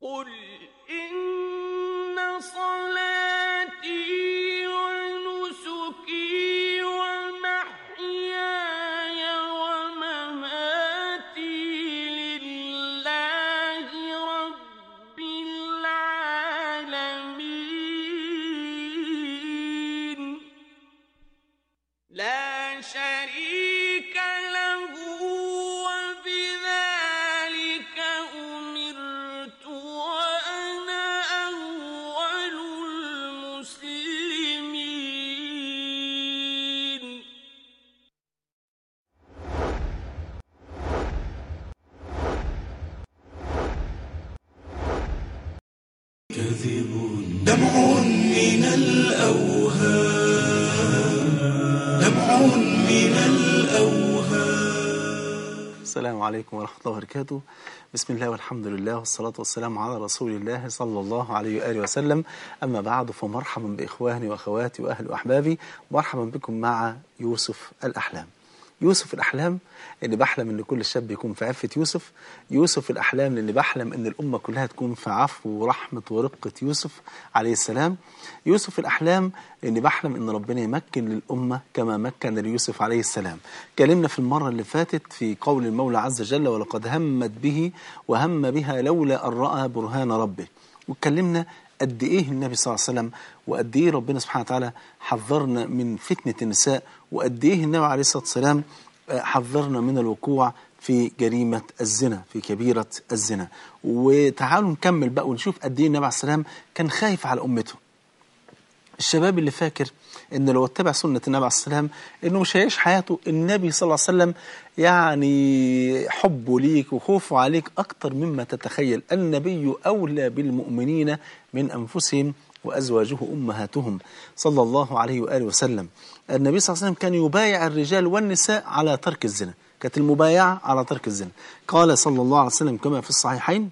قل إن صلاتي ونسكي ومحياي ومماتي لله رب العالمين لا شريك له وبذلك أمرت وأنا أول المسلمين دمع من الأوهام دمع من الأوهام السلام عليكم ورحمة الله وبركاته بسم الله والحمد لله والصلاة والسلام على رسول الله صلى الله عليه وآله وسلم أما بعد فمرحبا بإخواني وأخواتي وأهل وأحبابي مرحبا بكم مع يوسف الأحلام يوسف الأحلام اللي بحلم إن كل شاب يكون في عفة يوسف يوسف الأحلام اللي بحلم إن الأمة كلها تكون في عفو ورحمة ورقة يوسف عليه السلام يوسف الأحلام اللي بحلم إن ربنا يمكن للأمة كما مكن ليوسف عليه السلام كلمنا في المرة اللي فاتت في قول المولى عز وجل ولقد همت به وهم بها لولا أن رأى برهان ربه واتكلمنا قد ايه النبي صلى الله عليه وسلم وقد ايه ربنا سبحانه وتعالى حذرنا من فتنة النساء وقد ايه النبي عليه الصلاة والسلام آه، حذرنا من الوقوع في جريمة الزنا في كبيرة الزنا وتعالوا نكمل بقى ونشوف قد ايه النبي عليه السلام كان خايف على امته الشباب اللي فاكر ان لو اتبع سنه النبي عليه السلام انه مش هيعيش حياته النبي صلى الله عليه وسلم يعني حبه ليك وخوفه عليك اكتر مما تتخيل النبي اولى بالمؤمنين من انفسهم وازواجه امهاتهم صلى الله عليه واله وسلم النبي صلى الله عليه وسلم كان يبايع الرجال والنساء على ترك الزنا كانت المبايعه على ترك الزنا قال صلى الله عليه وسلم كما في الصحيحين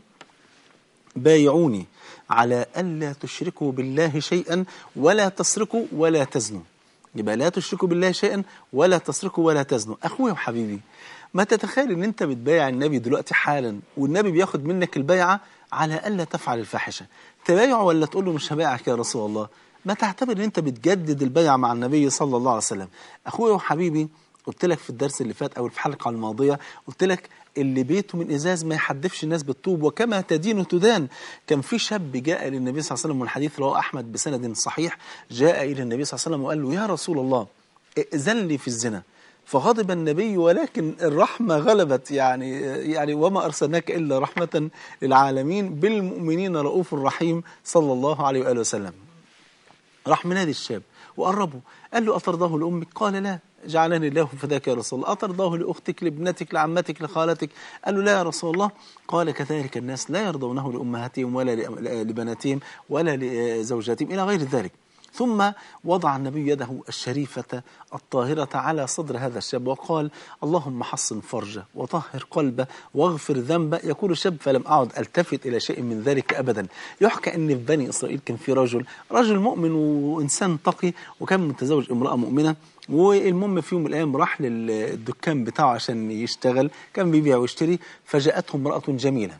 بايعوني على ألا تشركوا بالله شيئا ولا تسرقوا ولا تزنوا يبقى لا تشركوا بالله شيئا ولا تسرقوا ولا تزنوا أخويا وحبيبي ما تتخيل ان انت بتبايع النبي دلوقتي حالا والنبي بياخد منك البيعة على ألا تفعل الفاحشة تبايعه ولا تقول له مش هبايعك يا رسول الله ما تعتبر ان انت بتجدد البيعة مع النبي صلى الله عليه وسلم أخويا وحبيبي قلت لك في الدرس اللي فات او في الحلقه الماضيه قلت لك اللي بيته من ازاز ما يحدفش الناس بالطوب وكما تدين تدان كان في شاب جاء للنبي صلى الله عليه وسلم والحديث رواه احمد بسند صحيح جاء الى النبي صلى الله عليه وسلم وقال له يا رسول الله ائذن لي في الزنا فغضب النبي ولكن الرحمه غلبت يعني يعني وما ارسلناك الا رحمه للعالمين بالمؤمنين رؤوف رحيم صلى الله عليه واله وسلم راح منادي الشاب وقربه قال له أترضاه لأمك قال لا جعلني الله فداك يا رسول الله أترضاه لأختك لابنتك لعمتك لخالتك قال له لا يا رسول الله قال كذلك الناس لا يرضونه لأمهاتهم ولا لأم- لبناتهم ولا لزوجاتهم إلى غير ذلك ثم وضع النبي يده الشريفة الطاهرة على صدر هذا الشاب وقال اللهم حصن فرجه وطهر قلبه واغفر ذنبه يقول الشاب فلم أعد ألتفت إلى شيء من ذلك أبدا يحكى أن في بني إسرائيل كان في رجل رجل مؤمن وإنسان تقي وكان متزوج امرأة مؤمنة والمهم في يوم من الأيام راح للدكان بتاعه عشان يشتغل كان بيبيع ويشتري فجاءته امرأة جميلة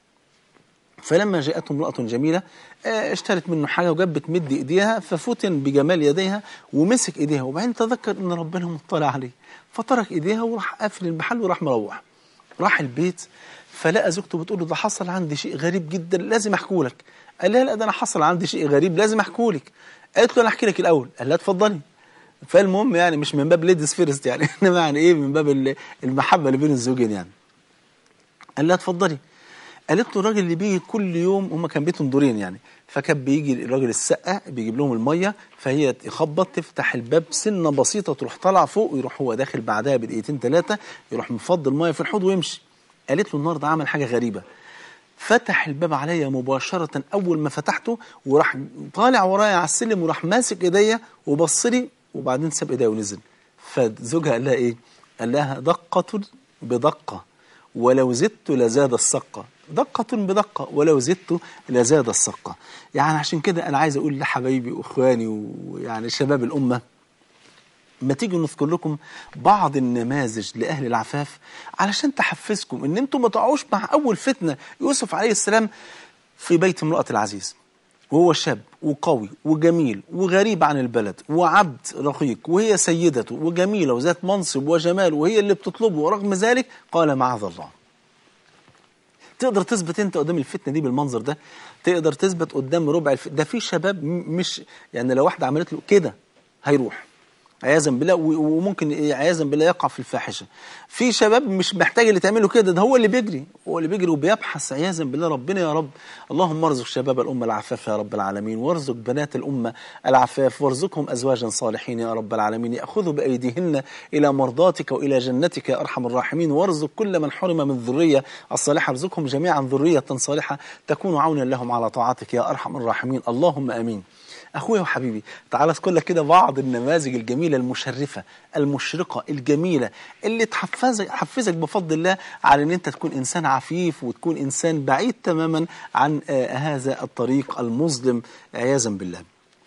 فلما جاءته امرأة جميلة آه، اشترت منه حاجة وجت بتمد ايديها ففتن بجمال يديها ومسك ايديها وبعدين تذكر ان ربنا مطلع عليه فترك ايديها وراح قافل المحل وراح مروح راح البيت فلقى زوجته بتقول له ده حصل عندي شيء غريب جدا لازم احكيه لك قال لها لا ده انا حصل عندي شيء غريب لازم احكيه لك قالت له انا احكي لك الاول قال لها اتفضلي فالمهم يعني مش من باب ليديز فيرست يعني انما يعني ايه من باب ال- المحبه اللي بين الزوجين يعني قال لها اتفضلي قالت له الراجل اللي بيجي كل يوم هم كان بيتهم دورين يعني فكان بيجي الراجل السقا بيجيب لهم الميه فهي تخبط تفتح الباب سنه بسيطه تروح طالعه فوق ويروح هو داخل بعدها بدقيقتين ثلاثه يروح مفضي الميه في الحوض ويمشي قالت له النهارده عمل حاجه غريبه فتح الباب عليا مباشرة أول ما فتحته وراح طالع ورايا على السلم وراح ماسك إيديا وبص لي وبعدين ساب إيديا ونزل فزوجها قال لها إيه؟ قال لها دقة بدقة ولو زدت لزاد السقة دقة بدقة ولو زدت لزاد السقة يعني عشان كده أنا عايز أقول لحبايبي وإخواني ويعني شباب الأمة ما تيجي نذكر لكم بعض النماذج لأهل العفاف علشان تحفزكم ان انتم ما تقعوش مع اول فتنة يوسف عليه السلام في بيت امرأة العزيز وهو شاب وقوي وجميل وغريب عن البلد وعبد رقيق وهي سيدته وجميلة وذات منصب وجمال وهي اللي بتطلبه ورغم ذلك قال معاذ الله تقدر تثبت انت قدام الفتنه دي بالمنظر ده تقدر تثبت قدام ربع الف... ده في شباب م- مش يعني لو واحده عملت له كده هيروح عياذا بالله و- وممكن عياذا بالله يقع في الفاحشه في شباب مش محتاج اللي تعمله كده ده هو اللي بيجري هو اللي بيجري وبيبحث عياذا بالله ربنا يا رب اللهم ارزق شباب الامه العفاف يا رب العالمين وارزق بنات الامه العفاف وارزقهم ازواجا صالحين يا رب العالمين ياخذوا بايديهن الى مرضاتك والى جنتك يا ارحم الراحمين وارزق كل من حرم من الذريه الصالحه ارزقهم جميعا ذريه صالحه تكون عونا لهم على طاعتك يا ارحم الراحمين اللهم امين اخويا وحبيبي تعال اذكر لك كده بعض النماذج الجميله المشرفه المشرقه الجميله اللي تحفزك تحفزك بفضل الله على ان انت تكون انسان عفيف وتكون انسان بعيد تماما عن آه هذا الطريق المظلم عياذا بالله.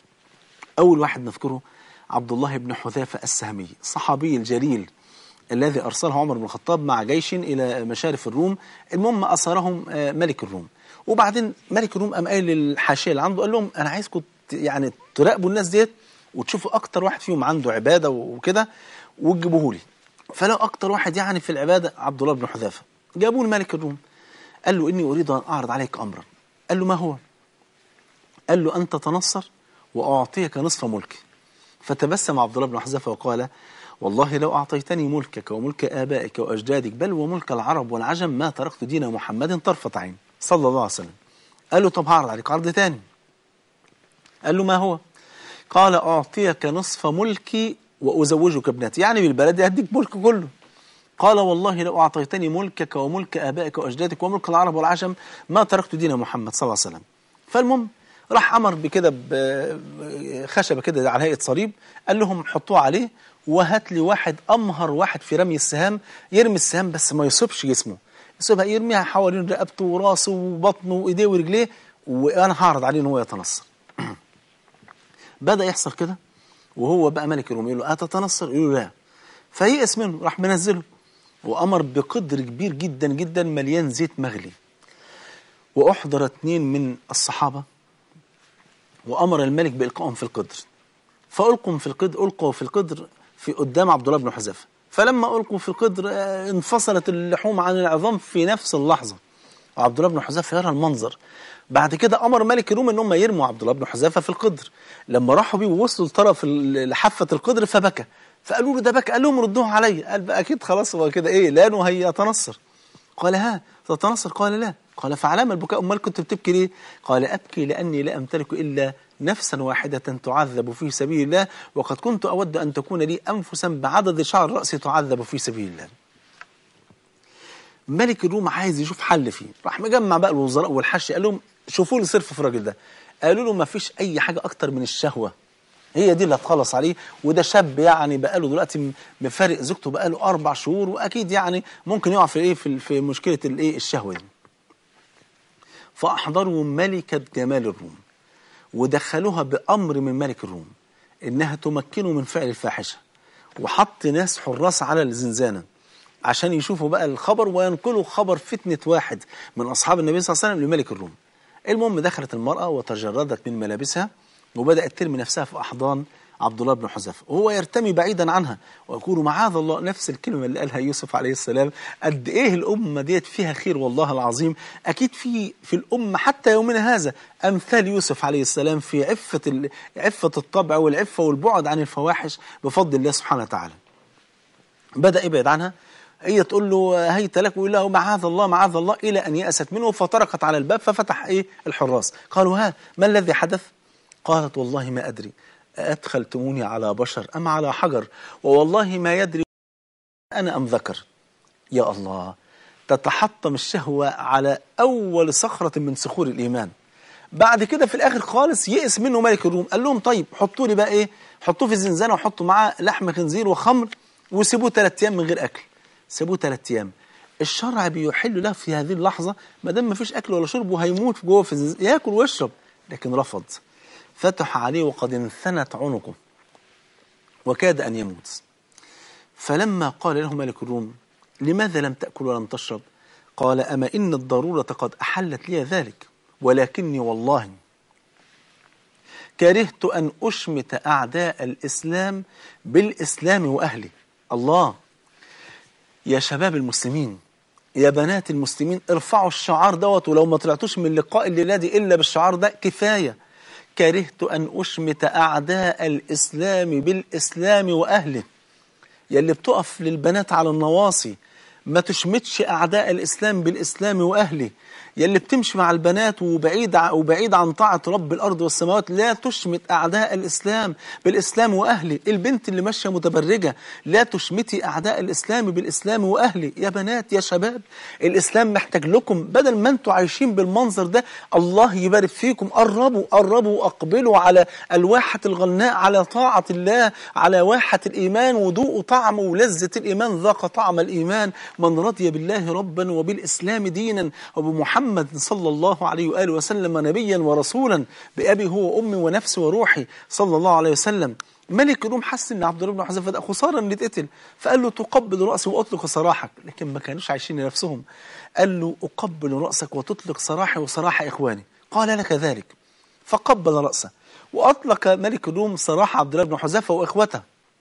اول واحد نذكره عبد الله بن حذافه السهمي الصحابي الجليل الذي ارسله عمر بن الخطاب مع جيش الى مشارف الروم المهم اسرهم آه ملك الروم وبعدين ملك الروم قام قايل للحاشيه اللي عنده قال لهم انا عايزكم ت- يعني تراقبوا الناس ديت وتشوفوا اكتر واحد فيهم عنده عباده وكده وتجيبوه لي فلو اكتر واحد يعني في العباده عبد الله بن حذافه جابوه لملك الروم قال له اني اريد ان اعرض عليك امرا قال له ما هو قال له ان تتنصر واعطيك نصف ملكي فتبسم عبد الله بن حذافه وقال والله لو اعطيتني ملكك وملك ابائك واجدادك بل وملك العرب والعجم ما تركت دين محمد طرفه عين صلى الله عليه وسلم قال له طب هعرض عليك عرض تاني قال له ما هو قال أعطيك نصف ملكي وأزوجك ابنتي يعني بالبلد هديك ملك كله قال والله لو أعطيتني ملكك وملك آبائك وأجدادك وملك العرب والعجم ما تركت دين محمد صلى الله عليه وسلم فالمهم راح أمر بكده بخشبة كده على هيئة صليب قال لهم حطوه عليه وهات لي واحد أمهر واحد في رمي السهام يرمي السهام بس ما يصيبش جسمه يصيبها يرميها حوالين رقبته وراسه وبطنه وإيديه ورجليه وأنا هعرض عليه إن هو يتنصر بدأ يحصل كده وهو بقى ملك الروم يقول له أتتنصر يقول له لا فيئس منه راح منزله وأمر بقدر كبير جدا جدا مليان زيت مغلي وأحضر اتنين من الصحابة وأمر الملك بإلقائهم في القدر فألقوا في القدر ألقوا في القدر في قدام عبد الله بن حذافة فلما ألقوا في القدر آه، انفصلت اللحوم عن العظام في نفس اللحظة وعبد الله بن حذافة يرى المنظر بعد كده امر ملك الروم ان هم يرموا عبد الله بن حذافه في القدر لما راحوا بيه ووصلوا لطرف ال- لحافه القدر فبكى فقالوا له ده بكى قال لهم ردوه علي قال بقى اكيد خلاص هو كده ايه لانه هيتنصر قال ها تتنصر قال لا قال فعلام البكاء امال كنت بتبكي ليه قال ابكي لاني لا امتلك الا نفسا واحدة تعذب في سبيل الله وقد كنت أود أن تكون لي أنفسا بعدد شعر رأسي تعذب في سبيل الله ملك الروم عايز يشوف حل فيه راح مجمع بقى الوزراء والحش قال لهم شوفوا لي صرف في الراجل ده قالوا له ما فيش اي حاجه اكتر من الشهوه هي دي اللي هتخلص عليه وده شاب يعني بقى له دلوقتي م- مفارق زوجته بقى له اربع شهور واكيد يعني ممكن يقع في ايه في في مشكله الايه الشهوه دي فاحضروا ملكه جمال الروم ودخلوها بامر من ملك الروم انها تمكنه من فعل الفاحشه وحط ناس حراس على الزنزانه عشان يشوفوا بقى الخبر وينقلوا خبر فتنه واحد من اصحاب النبي صلى الله عليه وسلم لملك الروم المهم دخلت المراه وتجردت من ملابسها وبدات ترمي نفسها في احضان عبد الله بن حذافه وهو يرتمي بعيدا عنها ويقول معاذ الله نفس الكلمه اللي قالها يوسف عليه السلام قد ايه الامه ديت فيها خير والله العظيم اكيد في في الامه حتى يومنا هذا امثال يوسف عليه السلام في عفه ال- عفه الطبع والعفه والبعد عن الفواحش بفضل الله سبحانه وتعالى بدأ يبعد عنها هي تقول له هيت لك ويقول له معاذ الله معاذ الله إلى أن يأست منه فطرقت على الباب ففتح إيه الحراس قالوا ها ما الذي حدث قالت والله ما أدري أدخلتموني على بشر أم على حجر ووالله ما يدري أنا أم ذكر يا الله تتحطم الشهوة على أول صخرة من صخور الإيمان بعد كده في الآخر خالص يئس منه ملك الروم قال لهم طيب حطوا لي بقى إيه حطوه في الزنزانة وحطوا معاه لحم خنزير وخمر وسيبوه ثلاث أيام من غير أكل سيبوه ثلاث أيام الشرع بيحل له في هذه اللحظة ما دام ما فيش أكل ولا شرب وهيموت جوه في الزنزانة ياكل ويشرب لكن رفض فتح عليه وقد انثنت عنقه وكاد أن يموت فلما قال له ملك الروم لماذا لم تأكل ولم تشرب قال أما إن الضرورة قد أحلت لي ذلك ولكني والله كرهت أن أشمت أعداء الإسلام بالإسلام وأهله الله يا شباب المسلمين يا بنات المسلمين ارفعوا الشعار دوت ولو ما طلعتوش من لقاء الليلة دي إلا بالشعار ده كفاية كرهت أن أشمت أعداء الإسلام بالإسلام وأهله يلي بتقف للبنات على النواصي ما تشمتش أعداء الإسلام بالإسلام وأهله يلي بتمشي مع البنات وبعيد ع- وبعيد عن طاعة رب الأرض والسماوات لا تشمت أعداء الإسلام بالإسلام وأهله البنت اللي ماشية متبرجة لا تشمتي أعداء الإسلام بالإسلام وأهله يا بنات يا شباب الإسلام محتاج لكم بدل ما أنتوا عايشين بالمنظر ده الله يبارك فيكم قربوا قربوا وأقبلوا على الواحة الغناء على طاعة الله على واحة الإيمان وذوقوا طعم ولذة الإيمان ذاق طعم الإيمان من رضي بالله ربا وبالإسلام دينا وبمحمد صلى الله عليه وآله وسلم نبيا ورسولا بأبي هو وأمي ونفسي وروحي صلى الله عليه وسلم ملك الروم حس ان عبد الله بن حذيفه ده خساره ان يتقتل فقال له تقبل راسي واطلق سراحك لكن ما كانوش عايشين لنفسهم قال له اقبل راسك وتطلق سراحي وسراح اخواني قال لك ذلك فقبل راسه واطلق ملك الروم سراح عبد الله بن حذيفه واخوته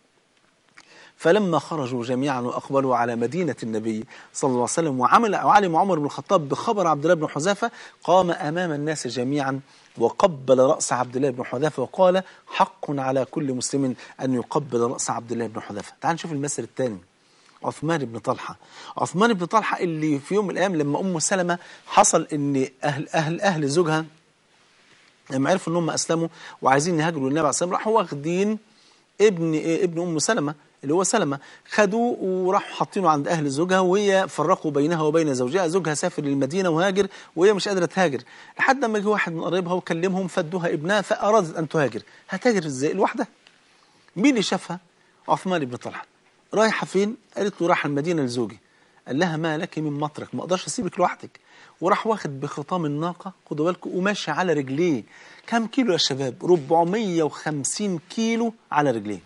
فلما خرجوا جميعا واقبلوا على مدينه النبي صلى الله عليه وسلم وعمل وعلم عمر بن الخطاب بخبر عبد الله بن حذافه قام امام الناس جميعا وقبل راس عبد الله بن حذافه وقال حق على كل مسلم ان يقبل راس عبد الله بن حذافه. تعال نشوف المثل الثاني. عثمان بن طلحه. عثمان بن طلحه اللي في يوم من الايام لما ام سلمه حصل ان اهل اهل اهل زوجها لما عرفوا ان هم اسلموا وعايزين يهاجروا للنبي عليه الصلاه والسلام راحوا واخدين ابن ابن ام سلمه اللي هو سلمة خدوه وراحوا حاطينه عند أهل زوجها وهي فرقوا بينها وبين زوجها زوجها سافر للمدينة وهاجر وهي مش قادرة تهاجر لحد ما جه واحد من قرايبها وكلمهم فدوها ابنها فأرادت أن تهاجر هتهاجر ازاي لوحدها مين اللي شافها عثمان بن طلحة رايحة فين قالت له راح المدينة لزوجي قال لها ما لك من مطرق ما اقدرش اسيبك لوحدك وراح واخد بخطام الناقة خدوا بالكم وماشي على رجليه كم كيلو يا شباب 450 كيلو على رجليه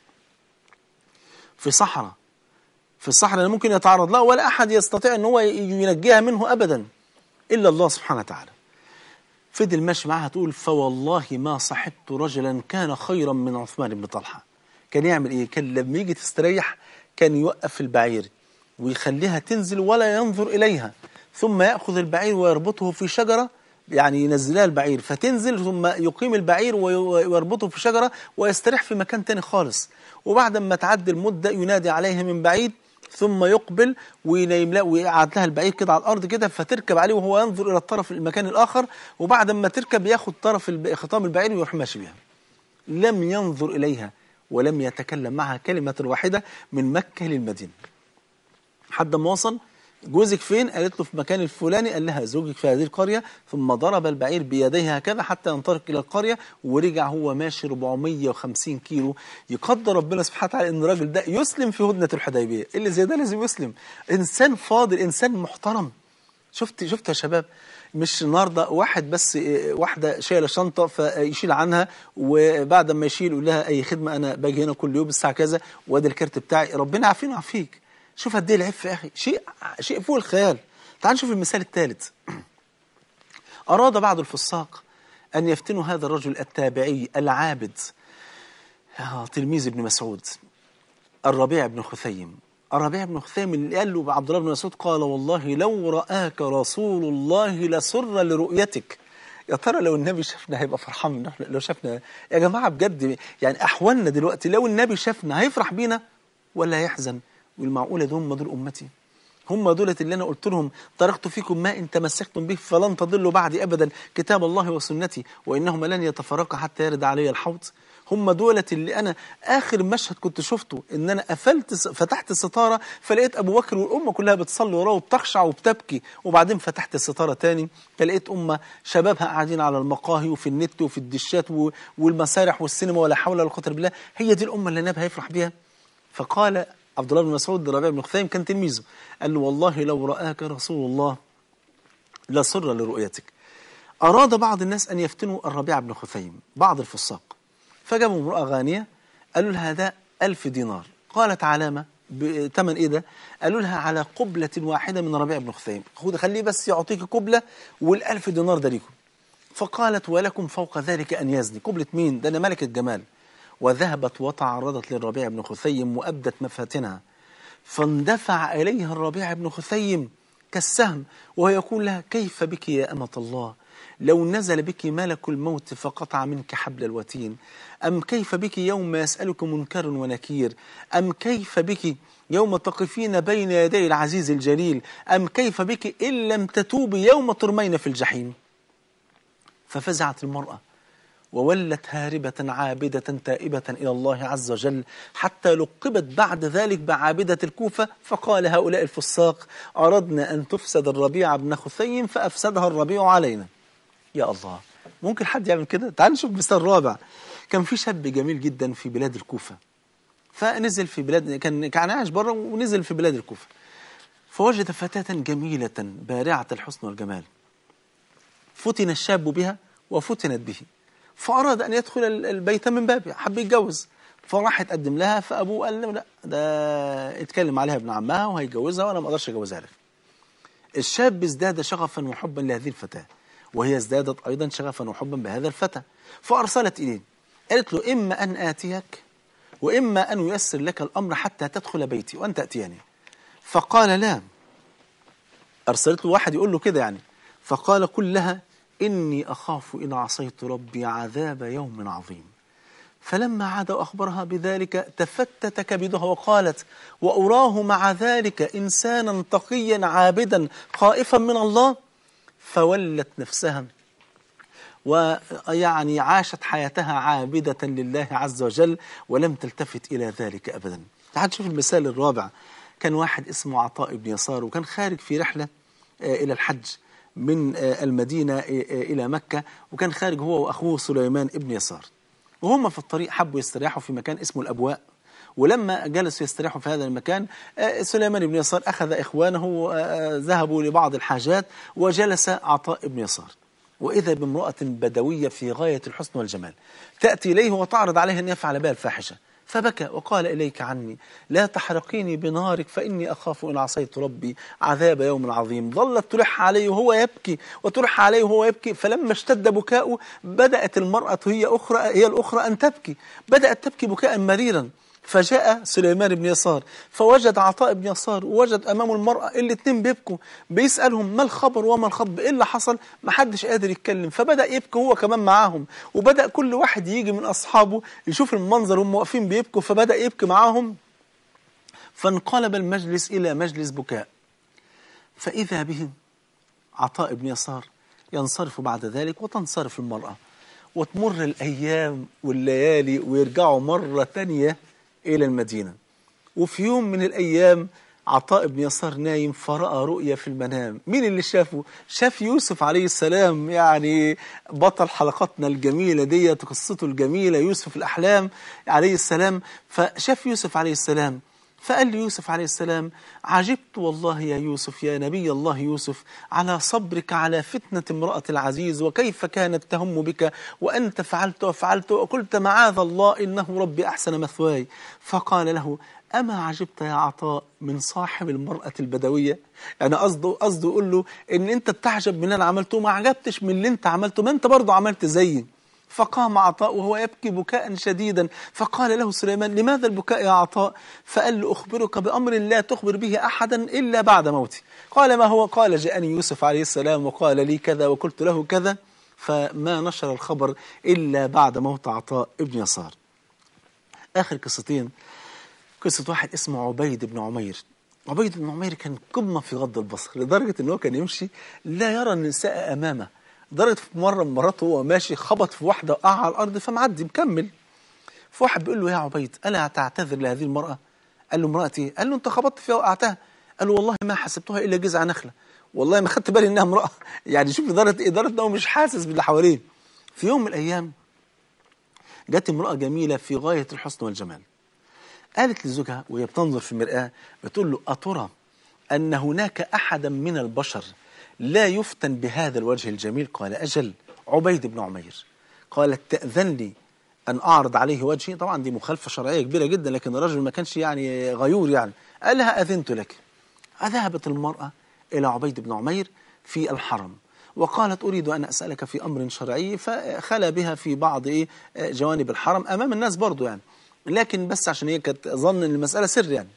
في صحراء في الصحراء لا ممكن يتعرض لها ولا أحد يستطيع أن هو ينجيها منه أبدا إلا الله سبحانه وتعالى فضل ماشي معاها تقول فوالله ما صحبت رجلا كان خيرا من عثمان بن طلحة كان يعمل إيه كان لما يجي تستريح كان يوقف البعير ويخليها تنزل ولا ينظر إليها ثم يأخذ البعير ويربطه في شجرة يعني ينزلها البعير فتنزل ثم يقيم البعير ويربطه في شجرة ويستريح في مكان تاني خالص وبعد ما تعدي المدة ينادي عليها من بعيد ثم يقبل وينيم لها ويقعد لها البعير كده على الارض كده فتركب عليه وهو ينظر الى الطرف المكان الاخر وبعد ما تركب ياخد طرف الب- خطام البعير ويروح ماشي بيها لم ينظر اليها ولم يتكلم معها كلمة واحدة من مكة للمدينة حد ما وصل جوزك فين قالت له في مكان الفلاني قال لها زوجك في هذه القرية ثم ضرب البعير بيديه هكذا حتى ينطلق إلى القرية ورجع هو ماشي 450 كيلو يقدر ربنا سبحانه وتعالى ان الراجل ده يسلم في هدنة الحديبية اللي زي ده لازم يسلم إنسان فاضل إنسان محترم شفت شفت يا شباب مش النهارده واحد بس إيه، واحده شايله شنطه فيشيل عنها وبعد ما يشيل يقول لها اي خدمه انا باجي هنا كل يوم الساعه كذا وادي الكارت بتاعي ربنا يعافينا ويعافيك شوف قد ايه العفه يا اخي شيء شيء فوق الخيال تعال نشوف المثال الثالث اراد بعض الفساق ان يفتنوا هذا الرجل التابعي العابد آه، تلميذ ابن مسعود الربيع بن خثيم الربيع بن خثيم اللي قال له عبد الله بن مسعود قال والله لو رآك رسول الله لسر لرؤيتك يا ترى لو النبي شافنا هيبقى فرحان من إحنا- لو شافنا يا جماعة بجد يعني أحوالنا دلوقتي لو النبي شافنا هيفرح بينا ولا هيحزن والمعقولة دول هم دول أمتي هم دولت اللي أنا قلت لهم تركت فيكم ما إن تمسكتم به فلن تضلوا بعدي أبدا كتاب الله وسنتي وإنهما لن يتفرقا حتى يرد علي الحوض هم دولت اللي انا اخر مشهد كنت شفته ان انا قفلت س- فتحت الستاره فلقيت ابو بكر والامه كلها بتصلي وراه وبتخشع وبتبكي وبعدين فتحت الستاره تاني فلقيت امه شبابها قاعدين على المقاهي وفي النت وفي الدشات و- والمسارح والسينما ولا حول ولا قوه الا بالله هي دي الامه اللي النبي هيفرح بيها فقال عبد الله بن مسعود لربيع بن خثيم كان تلميذه قال له والله لو راك رسول الله لسر لرؤيتك أراد بعض الناس أن يفتنوا الربيع بن خثيم بعض الفساق فجابوا امرأة غانية قالوا لها ده ألف دينار قالت علامة بثمن إيه ده قالوا لها على قبلة واحدة من ربيع بن خثيم خد خليه بس يعطيك قبلة والألف دينار ده ليكم فقالت ولكم فوق ذلك أن يزني قبلة مين ده أنا ملكة جمال وذهبت وتعرضت للربيع بن خثيم وأبدت مفاتنها فاندفع إليها الربيع بن خثيم كالسهم وهو يقول لها كيف بك يا أمة الله لو نزل بك ملك الموت فقطع منك حبل الوتين أم كيف بك يوم يسألك منكر ونكير أم كيف بك يوم تقفين بين يدي العزيز الجليل أم كيف بك إن لم تتوبي يوم ترمين في الجحيم ففزعت المرأة وولت هاربة عابدة تائبة إلى الله عز وجل حتى لقبت بعد ذلك بعابدة الكوفة فقال هؤلاء الفساق أردنا أن تفسد الربيع بن خثيم فأفسدها الربيع علينا يا الله ممكن حد يعمل كده تعال نشوف مثال رابع كان في شاب جميل جدا في بلاد الكوفة فنزل في بلاد كان كان عايش بره ونزل في بلاد الكوفة فوجد فتاة جميلة بارعة الحسن والجمال فتن الشاب بها وفتنت به فأراد أن يدخل البيت من بابه حب يتجوز فراح يتقدم لها فأبوه قال له لا ده اتكلم عليها ابن عمها وهيتجوزها وأنا ما أقدرش أجوزها لك الشاب ازداد شغفا وحبا لهذه الفتاة وهي ازدادت أيضا شغفا وحبا بهذا الفتى فأرسلت إليه قالت له إما أن آتيك وإما أن ييسر لك الأمر حتى تدخل بيتي وأن تأتيني فقال لا أرسلت له واحد يقول له كده يعني فقال قل لها إني أخاف إن عصيت ربي عذاب يوم عظيم فلما عاد وأخبرها بذلك تفتت كبدها وقالت وأراه مع ذلك إنسانا تقيا عابدا خائفا من الله فولت نفسها ويعني عاشت حياتها عابدة لله عز وجل ولم تلتفت إلى ذلك أبدا تعال نشوف المثال الرابع كان واحد اسمه عطاء بن يسار وكان خارج في رحلة إلى الحج من المدينة إلى مكة وكان خارج هو وأخوه سليمان ابن يسار وهم في الطريق حبوا يستريحوا في مكان اسمه الأبواء ولما جلسوا يستريحوا في هذا المكان سليمان بن يسار أخذ إخوانه ذهبوا لبعض الحاجات وجلس عطاء بن يسار وإذا بامرأة بدوية في غاية الحسن والجمال تأتي إليه وتعرض عليه أن يفعل بها الفاحشة فبكى وقال إليك عني لا تحرقيني بنارك فإني أخاف إن عصيت ربي عذاب يوم عظيم ظلت تلح عليه وهو يبكي وتلح عليه وهو يبكي فلما اشتد بكاؤه بدأت المرأة هي أخرى هي الأخرى أن تبكي بدأت تبكي بكاء مريرا فجاء سليمان بن يسار فوجد عطاء بن يسار ووجد أمامه المرأة الاثنين بيبكوا بيسألهم ما الخبر وما الخطب إيه اللي حصل ما حدش قادر يتكلم فبدأ يبكي هو كمان معاهم وبدأ كل واحد يجي من أصحابه يشوف المنظر هم واقفين بيبكوا فبدأ يبكي معاهم فانقلب المجلس إلى مجلس بكاء فإذا به عطاء بن يسار ينصرف بعد ذلك وتنصرف المرأة وتمر الأيام والليالي ويرجعوا مرة تانية إلى المدينة وفي يوم من الأيام عطاء بن يسار نايم فرأى رؤيا في المنام مين اللي شافه؟ شاف يوسف عليه السلام يعني بطل حلقاتنا الجميلة دي قصته الجميلة يوسف الأحلام عليه السلام فشاف يوسف عليه السلام فقال لي يوسف عليه السلام عجبت والله يا يوسف يا نبي الله يوسف على صبرك على فتنة امرأة العزيز وكيف كانت تهم بك وأنت فعلت وفعلت وقلت معاذ الله إنه ربي أحسن مثواي فقال له أما عجبت يا عطاء من صاحب المرأة البدوية يعني قصده قصده يقول له إن أنت بتعجب من اللي أنا عملته ما عجبتش من اللي أنت عملته ما أنت برضه عملت زيي فقام عطاء وهو يبكي بكاء شديدا فقال له سليمان لماذا البكاء يا عطاء فقال له أخبرك بأمر لا تخبر به أحدا إلا بعد موتي قال ما هو قال جاءني يوسف عليه السلام وقال لي كذا وقلت له كذا فما نشر الخبر إلا بعد موت عطاء ابن يسار آخر قصتين قصة واحد اسمه عبيد بن عمير عبيد بن عمير كان قمة في غض البصر لدرجة أنه كان يمشي لا يرى النساء أمامه لدرجة في مرة من مراته وهو ماشي خبط في واحدة وقع على الأرض فمعدي مكمل فواحد بيقول له يا عبيد ألا تعتذر لهذه المرأة قال له امرأتي قال له أنت خبطت فيها وقعتها قال له والله ما حسبتها إلا جذع نخلة والله ما خدت بالي إنها امرأة يعني شوف لدرجة إدارة أنه مش حاسس باللي حواليه في يوم من الأيام جت امرأة جميلة في غاية الحسن والجمال قالت لزوجها وهي بتنظر في المرآة بتقول له أترى أن هناك أحدا من البشر لا يفتن بهذا الوجه الجميل قال أجل عبيد بن عمير قالت تأذن لي أن أعرض عليه وجهي طبعا دي مخالفة شرعية كبيرة جدا لكن الرجل ما كانش يعني غيور يعني قال لها أذنت لك ذهبت المرأة إلى عبيد بن عمير في الحرم وقالت أريد أن أسألك في أمر شرعي فخلا بها في بعض إيه جوانب الحرم أمام الناس برضو يعني لكن بس عشان هي كانت ظن أن المسألة سر يعني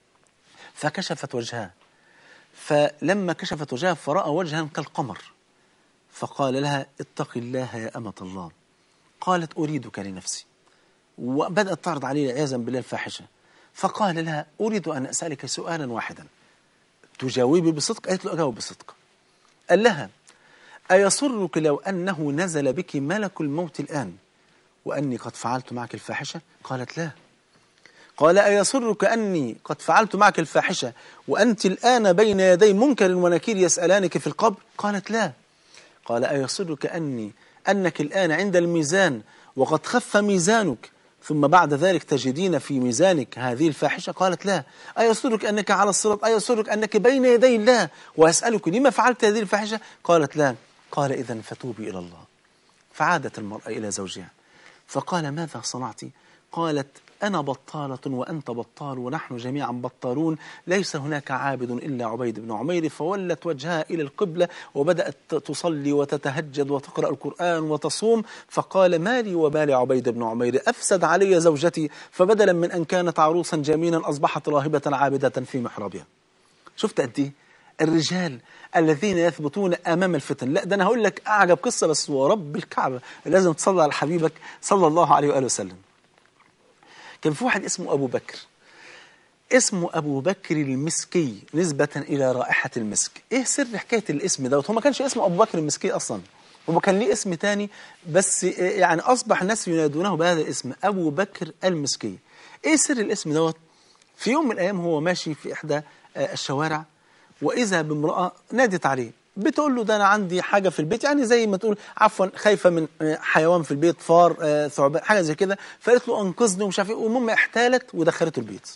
فكشفت وجهها فلما كشفت وجهها فرأى وجها كالقمر فقال لها اتق الله يا أمة الله قالت أريدك لنفسي وبدأت تعرض عليه عياذا بالله الفاحشة فقال لها أريد أن أسألك سؤالا واحدا تجاوبي بصدق قالت له أجاوب بصدق قال لها أيسرك لو أنه نزل بك ملك الموت الآن وأني قد فعلت معك الفاحشة قالت لا قال أيسرك أني قد فعلت معك الفاحشة وأنت الآن بين يدي منكر ونكير يسألانك في القبر قالت لا قال أيسرك أني أنك الآن عند الميزان وقد خف ميزانك ثم بعد ذلك تجدين في ميزانك هذه الفاحشة قالت لا أيسرك أنك على الصراط أيسرك أنك بين يدي الله وأسألك لما فعلت هذه الفاحشة قالت لا قال إذا فتوبي إلى الله فعادت المرأة إلى زوجها فقال ماذا صنعت قالت أنا بطالة وأنت بطال ونحن جميعا بطالون ليس هناك عابد إلا عبيد بن عمير فولت وجهها إلى القبلة وبدأت تصلي وتتهجد وتقرأ القرآن وتصوم فقال ما لي وبال عبيد بن عمير أفسد علي زوجتي فبدلا من أن كانت عروسا جميلا أصبحت راهبة عابدة في محرابها شفت قد إيه الرجال الذين يثبتون امام الفتن لا ده انا هقول لك اعجب قصه بس ورب الكعبه لازم تصلي على حبيبك صلى الله عليه واله وسلم كان في واحد اسمه أبو بكر اسمه أبو بكر المسكي نسبة إلى رائحة المسك إيه سر حكاية الاسم دوت هو ما كانش اسمه أبو بكر المسكي أصلا هو كان ليه اسم تاني بس يعني أصبح الناس ينادونه بهذا الاسم أبو بكر المسكي إيه سر الاسم دوت في يوم من الأيام هو ماشي في إحدى الشوارع وإذا بامرأة نادت عليه بتقول له ده انا عندي حاجه في البيت يعني زي ما تقول عفوا خايفه من حيوان في البيت فار ثعبان حاجه زي كده فقالت له انقذني ومش عارف ايه والمهم احتالت ودخلته البيت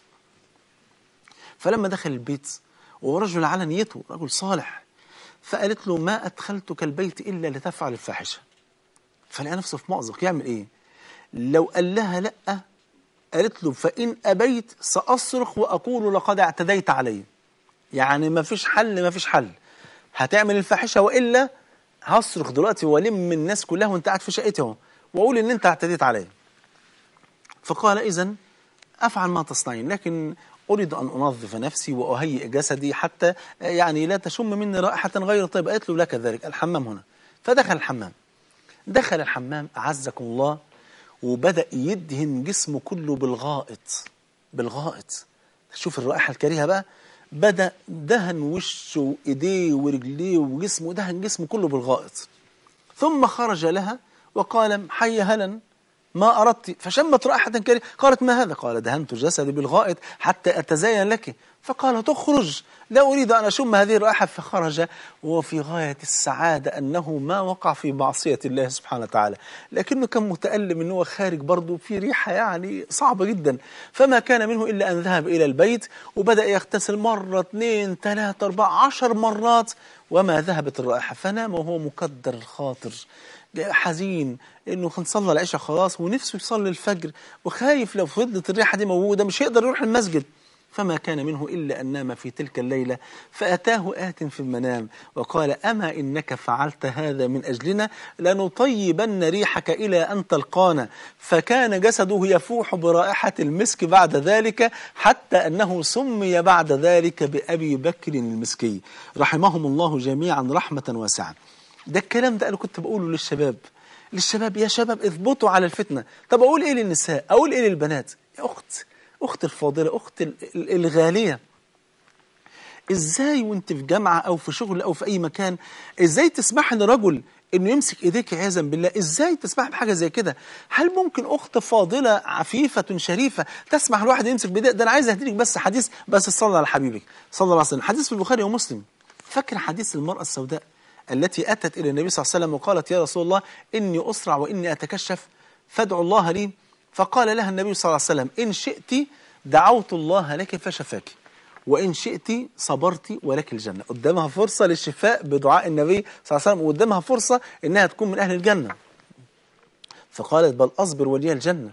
فلما دخل البيت وهو رجل على نيته رجل صالح فقالت له ما ادخلتك البيت الا لتفعل الفاحشه فلقى نفسه في مأزق يعمل ايه لو قال لها لا قالت له فان ابيت ساصرخ واقول لقد اعتديت علي يعني ما فيش حل ما فيش حل هتعمل الفاحشه والا هصرخ دلوقتي والم الناس كلها وانت قاعد في شقتي اهو واقول ان انت اعتديت عليا فقال اذا افعل ما تصنعين لكن اريد ان انظف نفسي واهيئ جسدي حتى يعني لا تشم مني رائحه غير طيبه قالت له لك ذلك الحمام هنا فدخل الحمام دخل الحمام اعزكم الله وبدا يدهن جسمه كله بالغائط بالغائط شوف الرائحه الكريهه بقى بدأ دهن وشه وإيديه ورجليه وجسمه دهن جسمه كله بالغائط ثم خرج لها وقال حي هلا ما أردت فشمت رائحة كريهة قالت ما هذا قال دهنت جسدي بالغائط حتى أتزين لك فقال تخرج لا أريد أن أشم هذه الرائحة فخرج وهو في غاية السعادة أنه ما وقع في معصية الله سبحانه وتعالى لكنه كان متألم أنه خارج برضه في ريحة يعني صعبة جدا فما كان منه إلا أن ذهب إلى البيت وبدأ يغتسل مرة اثنين ثلاثة أربعة عشر مرات وما ذهبت الرائحة فنام وهو مكدر الخاطر حزين انه صلى العشاء خلاص ونفسه يصلي الفجر وخايف لو فضلت الريحه دي موجوده مش هيقدر يروح المسجد فما كان منه إلا أن نام في تلك الليلة فأتاه آت في المنام وقال أما إنك فعلت هذا من أجلنا لنطيبن ريحك إلى أن تلقانا فكان جسده يفوح برائحة المسك بعد ذلك حتى أنه سمي بعد ذلك بأبي بكر المسكي رحمهم الله جميعا رحمة واسعة ده الكلام ده أنا كنت بقوله للشباب للشباب يا شباب اثبتوا على الفتنة طب أقول إيه للنساء أقول إيه للبنات يا أخت أخت الفاضلة أخت الغالية إزاي وانت في جامعة أو في شغل أو في أي مكان إزاي تسمح لرجل انه يمسك ايديك عياذا بالله ازاي تسمح بحاجه زي كده هل ممكن اخت فاضله عفيفه شريفه تسمح لواحد يمسك بايديك ده انا عايز اهديك بس حديث بس صلى على حبيبك صلى الله عليه وسلم حديث في البخاري ومسلم فاكر حديث المراه السوداء التي اتت الى النبي صلى الله عليه وسلم وقالت يا رسول الله اني اسرع واني اتكشف فادعوا الله لي فقال لها النبي صلى الله عليه وسلم ان شئت دعوت الله لك فشفاك وإن شئت صبرت ولك الجنة قدامها فرصة للشفاء بدعاء النبي صلى الله عليه وسلم وقدامها فرصة إنها تكون من أهل الجنة فقالت بل أصبر ولي الجنة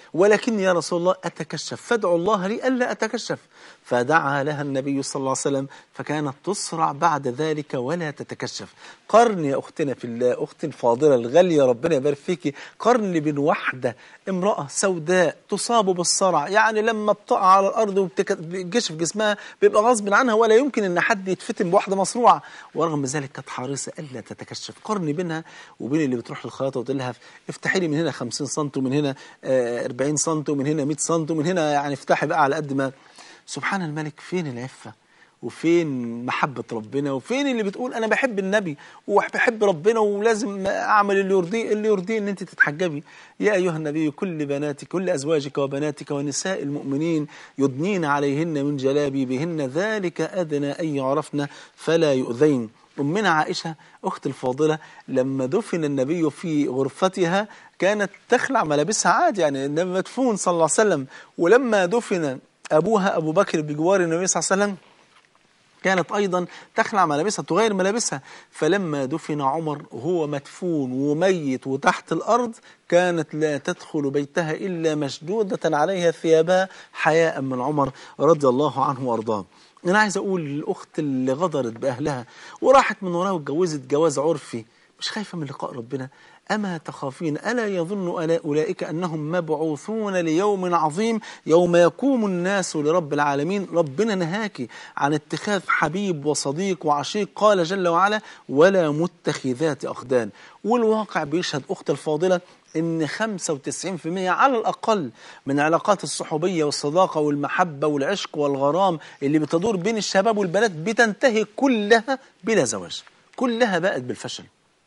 ولكن يا رسول الله أتكشف فادعوا الله لي ألا أتكشف فدعا لها النبي صلى الله عليه وسلم فكانت تسرع بعد ذلك ولا تتكشف قرن يا أختنا في الله أختي الفاضلة الغالية ربنا يبارك فيكي قرن بين واحدة امرأة سوداء تصاب بالصرع يعني لما بتقع على الأرض وبتكشف جسمها بيبقى غصب عنها ولا يمكن أن حد يتفتن بواحدة مصروعة ورغم ذلك كانت حريصة ألا تتكشف قرن بينها وبين اللي بتروح للخياطة وتقول لها افتحي لي من هنا 50 سم ومن هنا آه، 40 سم ومن هنا 100 سم ومن هنا يعني افتحي بقى على قد ما سبحان الملك فين العفة وفين محبة ربنا وفين اللي بتقول أنا بحب النبي وبحب ربنا ولازم أعمل اللي يرضيه اللي يرضيه إن أنت تتحجبي يا أيها النبي كل بناتك كل أزواجك وبناتك ونساء المؤمنين يدنين عليهن من جلابيبهن ذلك أدنى أن يعرفن فلا يؤذين أمنا عائشة أخت الفاضلة لما دفن النبي في غرفتها كانت تخلع ملابسها عادي يعني النبي مدفون صلى الله عليه وسلم ولما دفن أبوها أبو بكر بجوار النبي صلى الله عليه وسلم كانت أيضا تخلع ملابسها تغير ملابسها فلما دفن عمر وهو مدفون وميت وتحت الأرض كانت لا تدخل بيتها إلا مشدودة عليها ثيابها حياء من عمر رضي الله عنه وأرضاه أنا عايز أقول للأخت اللي غدرت بأهلها وراحت من وراه واتجوزت جواز عرفي مش خايفة من لقاء ربنا أما تخافين ألا يظن ألا أولئك أنهم مبعوثون ليوم عظيم يوم يقوم الناس لرب العالمين ربنا نهاكي عن اتخاذ حبيب وصديق وعشيق قال جل وعلا ولا متخذات أخدان والواقع بيشهد أخت الفاضلة إن 95% على الأقل من علاقات الصحوبية والصداقة والمحبة والعشق والغرام اللي بتدور بين الشباب والبنات بتنتهي كلها بلا زواج كلها بقت بالفشل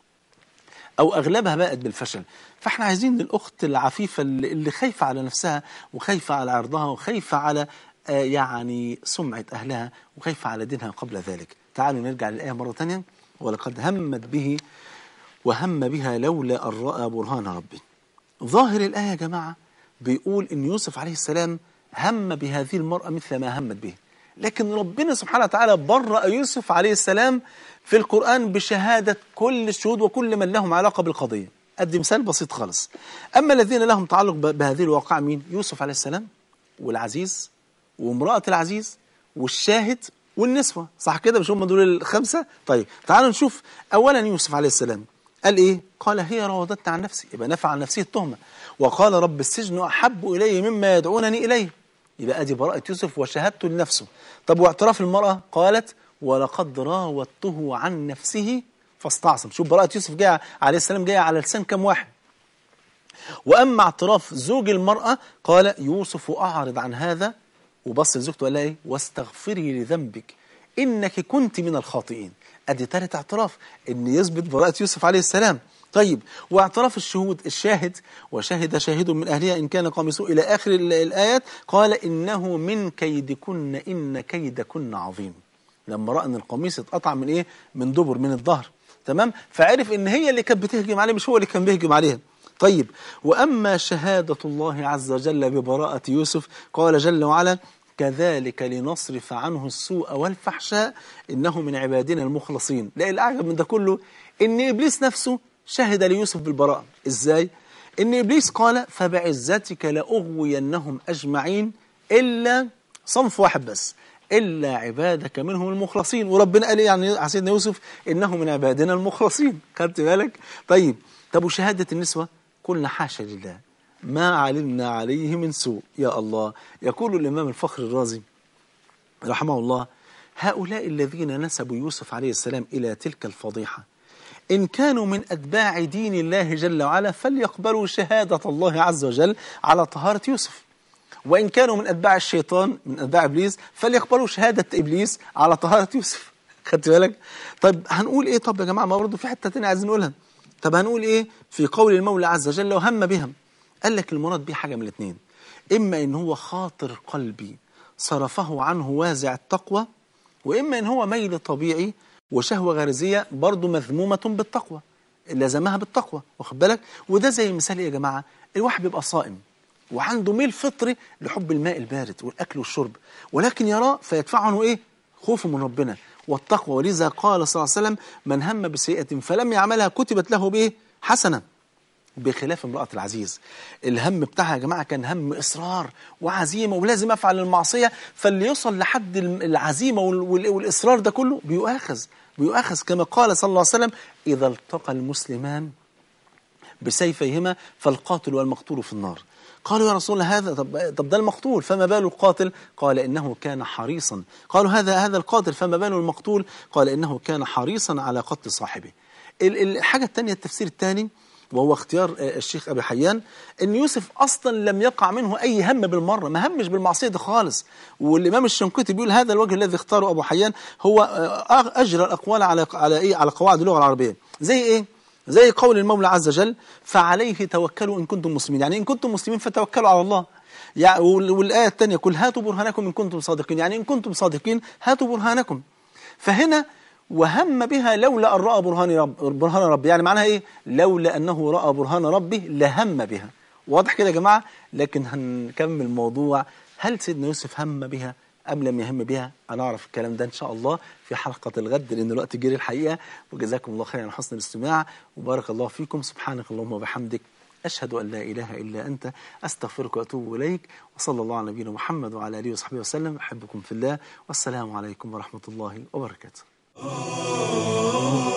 او اغلبها بقت بالفشل فاحنا عايزين للاخت العفيفه اللي اللي خايفه على نفسها وخايفه على عرضها وخايفه على آه، يعني سمعه اهلها وخايفه على دينها قبل ذلك تعالوا نرجع للايه مره ثانيه ولقد همت به وهم بها لولا ان راى برهان ربه ظاهر الايه يا جماعه بيقول ان يوسف عليه السلام هم بهذه المراه مثل ما همت به لكن ربنا سبحانه وتعالى برأ يوسف عليه السلام في القرآن بشهادة كل الشهود وكل من لهم علاقة بالقضية أدي مثال بسيط خالص أما الذين لهم تعلق ب- بهذه الواقعة مين يوسف عليه السلام والعزيز وامرأة العزيز والشاهد والنسوة صح كده مش هم دول الخمسة طيب تعالوا نشوف أولا يوسف عليه السلام قال إيه قال هي راودتني عن نفسي يبقى نفع عن نفسه التهمة وقال رب السجن أحب إلي مما يدعونني إليه يبقى ادي براءة يوسف وشهادته لنفسه طب واعتراف المرأة قالت ولقد راودته عن نفسه فاستعصم شوف براءة يوسف جاية عليه السلام جاية على لسان كم واحد وأما اعتراف زوج المرأة قال يوسف أعرض عن هذا وبص لزوجته وقال لها إيه واستغفري لذنبك إنك كنت من الخاطئين أدي ثالث اعتراف إن يثبت براءة يوسف عليه السلام طيب واعتراف الشهود الشاهد وشهد شاهد من أهلها إن كان قميصه إلى آخر ال- الآيات قال إنه من كيدكن إن كيدكن عظيم لما رأى أن القميص اتقطع من إيه من دبر من الظهر تمام فعرف إن هي اللي كانت بتهجم عليه مش هو اللي كان بيهجم عليها طيب وأما شهادة الله عز وجل ببراءة يوسف قال جل وعلا كذلك لنصرف عنه السوء والفحشاء إنه من عبادنا المخلصين لا الأعجب من ده كله إن إبليس نفسه شهد ليوسف بالبراءة إزاي؟ إن إبليس قال فبعزتك لأغوينهم أجمعين إلا صنف واحد بس إلا عبادك منهم المخلصين وربنا قال إيه يعني على سيدنا يوسف إنه من عبادنا المخلصين خدت بالك؟ طيب طب وشهادة النسوة قلنا حاشا لله ما علمنا عليه من سوء يا الله يقول الإمام الفخر الرازي رحمه الله هؤلاء الذين نسبوا يوسف عليه السلام إلى تلك الفضيحة إن كانوا من أتباع دين الله جل وعلا فليقبلوا شهادة الله عز وجل على طهارة يوسف وإن كانوا من أتباع الشيطان من أتباع إبليس فليقبلوا شهادة إبليس على طهارة يوسف خدت بالك طب هنقول إيه طب يا جماعة ما برضه في حتة تانية عايزين نقولها طب هنقول إيه في قول المولى عز وجل وهم بهم قال لك المراد بيه حاجة من الاثنين إما إن هو خاطر قلبي صرفه عنه وازع التقوى وإما إن هو ميل طبيعي وشهوة غريزية برضه مذمومة بالتقوى لازمها بالتقوى واخد بالك وده زي مثال إيه يا جماعة الواحد بيبقى صائم وعنده ميل فطري لحب الماء البارد والأكل والشرب ولكن يراه فيدفعه عنه إيه خوفه من ربنا والتقوى ولذا قال صلى الله عليه وسلم من هم بسيئة فلم يعملها كتبت له بإيه حسنة بخلاف امرأة العزيز الهم بتاعها يا جماعة كان هم إصرار وعزيمة ولازم أفعل المعصية فاللي يوصل لحد العزيمة وال- وال- والإصرار ده كله بيؤاخذ بيؤاخذ كما قال صلى الله عليه وسلم إذا التقى المسلمان بسيفيهما فالقاتل والمقتول في النار قالوا يا رسول الله هذا طب, طب ده المقتول فما بال القاتل قال إنه كان حريصا قالوا هذا هذا القاتل فما بال المقتول قال إنه كان حريصا على قتل صاحبه ال- ال- الحاجة الثانية التفسير الثاني وهو اختيار آه، الشيخ أبي حيان أن يوسف أصلا لم يقع منه أي هم بالمرة ما همش بالمعصية دي خالص والإمام الشنقيطي بيقول هذا الوجه الذي اختاره أبو حيان هو آه، أجرى الأقوال على على إيه على قواعد اللغة العربية زي إيه زي قول المولى عز وجل فعليه توكلوا إن كنتم مسلمين يعني إن كنتم مسلمين فتوكلوا على الله يعني وال- والآية الثانية قل هاتوا برهانكم إن كنتم صادقين يعني إن كنتم صادقين هاتوا برهانكم فهنا وهم بها لولا أن رأى برهان رب برهان ربي يعني معناها إيه لولا أنه رأى برهان ربه لهم بها واضح كده يا جماعة لكن هنكمل الموضوع هل سيدنا يوسف هم بها أم لم يهم بها أنا أعرف الكلام ده إن شاء الله في حلقة الغد لأن الوقت جري الحقيقة وجزاكم الله خيرا على حسن الاستماع وبارك الله فيكم سبحانك اللهم وبحمدك أشهد أن لا إله إلا أنت أستغفرك وأتوب إليك وصلى الله على نبينا محمد وعلى آله وصحبه وسلم أحبكم في الله والسلام عليكم ورحمة الله وبركاته